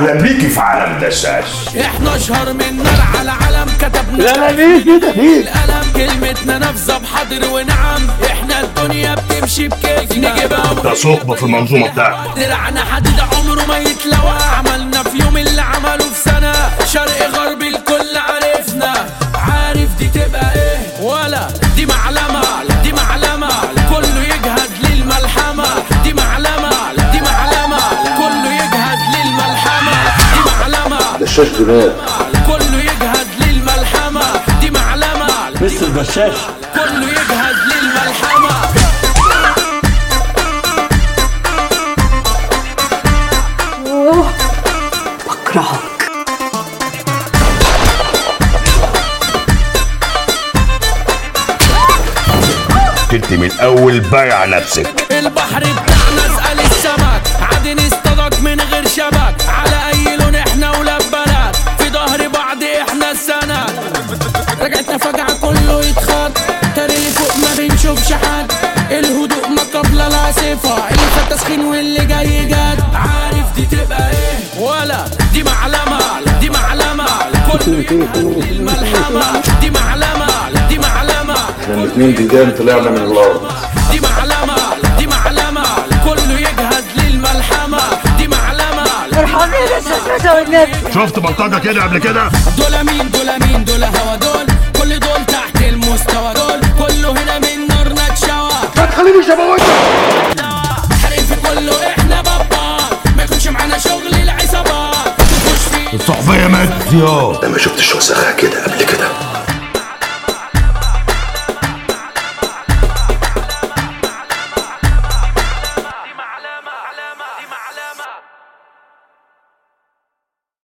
اهلا بيكي في عالم دشاش احنا اشهر من نار على علم كتبنا لا لا ليه كده ليه القلم كلمتنا نفذة بحضر ونعم احنا الدنيا بتمشي بكيف نجيبها ده ثقب في المنظومه بتاعتك درعنا حديد عمره ما يتلوى عملنا في يوم اللي عمله في سنة شرق غرب الكل عرفنا عارف دي تبقى ايه ولا دي معلمة دي معلمة كله يجهد للملحمة دي معلمة دي معلمة كله يجهد للملحمة دي معلمة دشاش دولاب كله يجهد للملحمة دي معلمة مستر دشاش كله يجهز للملحمة بكرهك كنت من اول بايع نفسك البحر بتاعنا اسأل السمك عادي نصطادك من غير شبك على اي لون احنا ولاد بلد في ظهر بعض احنا السند رجعتنا فجعة كله يتخط تاري اللي فوق ما بنشوفش حد الهدوء ما قبل العاصفة اللي فات تسخين واللي جاي جد عارف دي تبقى ايه ولا دي معلمة دي معلمة كله يجهز للملحمة دي معلمة دي معلمة احنا الاثنين ديدان طلعنا من الارض دي معلمة دي معلمة كله يجهز للملحمة دي معلمة ارحمني يا دشاش والنبي شفت بلطجه كده قبل كده دول مين دول مين دول هوا دول كل دول تحت المستوى دول كله هنا من نارنا اتشوى ما تخلينيش ابوظك حريف كله احنا بابا ما يكونش معانا شغل العصابات تخش فيه الصحبيه ماتت يا انا ما شفتش وسخها كده قبل كده